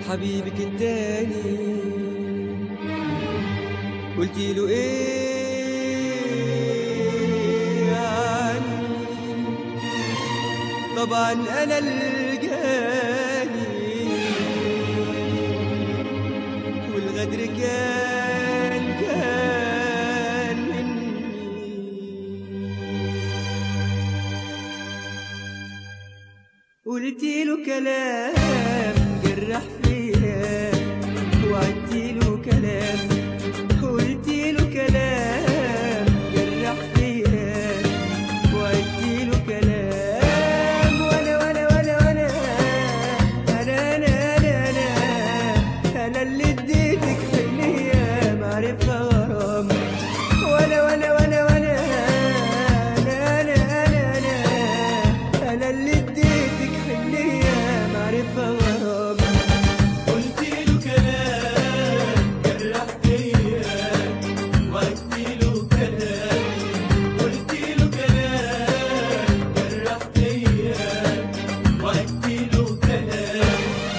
حبيبك التاني قلتي له ايه عني طبعا انا الجاني والغدر كان كان مني قلتي له كلام جرح فيها وعدتي له كلام قلتي له كلام جرح فيها وعدتي له كلام وانا وانا وانا وانا انا انا انا انا انا اللي اديتك حنيه معرفه غرام وانا وانا وانا وانا انا انا انا انا انا اللي اديتك حنيه معرفه غرام قلت له كلام جرح فيا وقلت له كلام قلت له كلام جرح فيا وقلت له كلام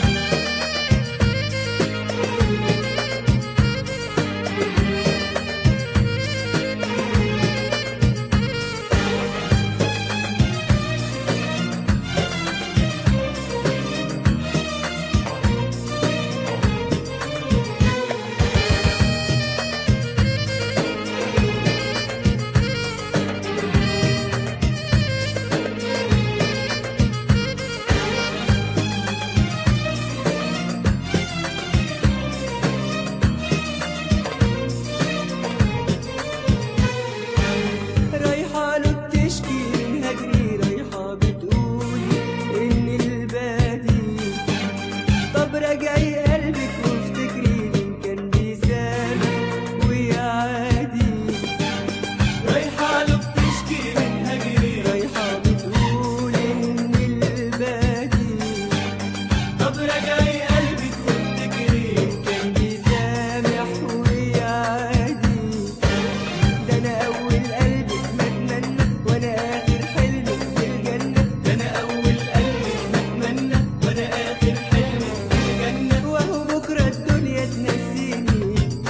رايحة له بتشكي من هجري رايحة بتقول إن البادي طب راجعي قلبك وافتكري مين كان بيسامح ويا عادي رايحة له بتشكي من هجري رايحة بتقول إن البادي طب رجعي قلبك وافتكري كان بيسامح ويا عادي ده أنا أول قلبك متمنى وأنا آخر حلمك بالجنة ده انا اول قلبك بتمنى وانا اخر حلمك في الجنة وهو بكرة الدنيا تنسيني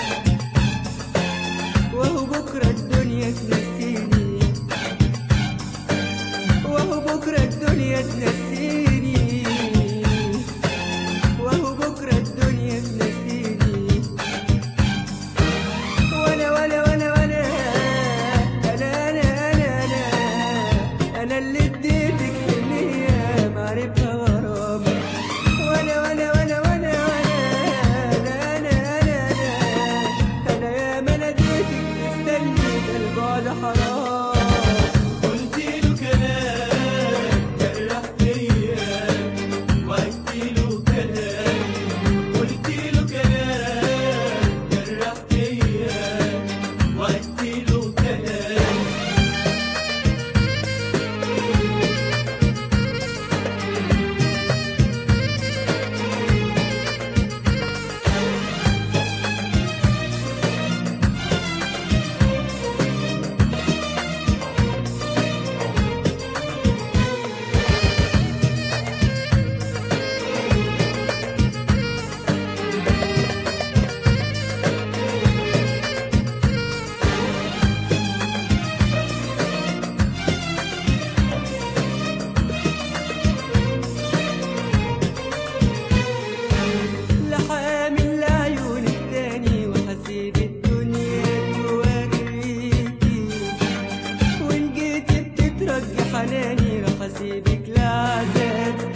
وهو بكرة الدنيا تنسيني وهو بكرة الدنيا تنسيني وهو بكرة الدنيا تنسيني وانا وانا وانا وانا انا انا انا انا انا اللي اديتك حنية معرفة غرام وانا وانا وانا وانا وانا انا انا انا انا انا يا ما ناديتك تستني ده البعد حرام قلت له كلام جرح فيا وقلت له كلام قلت له كلام جرح فيا وقلت له كلام لحامل لعيونك تاني وحسيب الدنيا توريكي وان جيت بتترجي حناني راح اسيبك لعذاب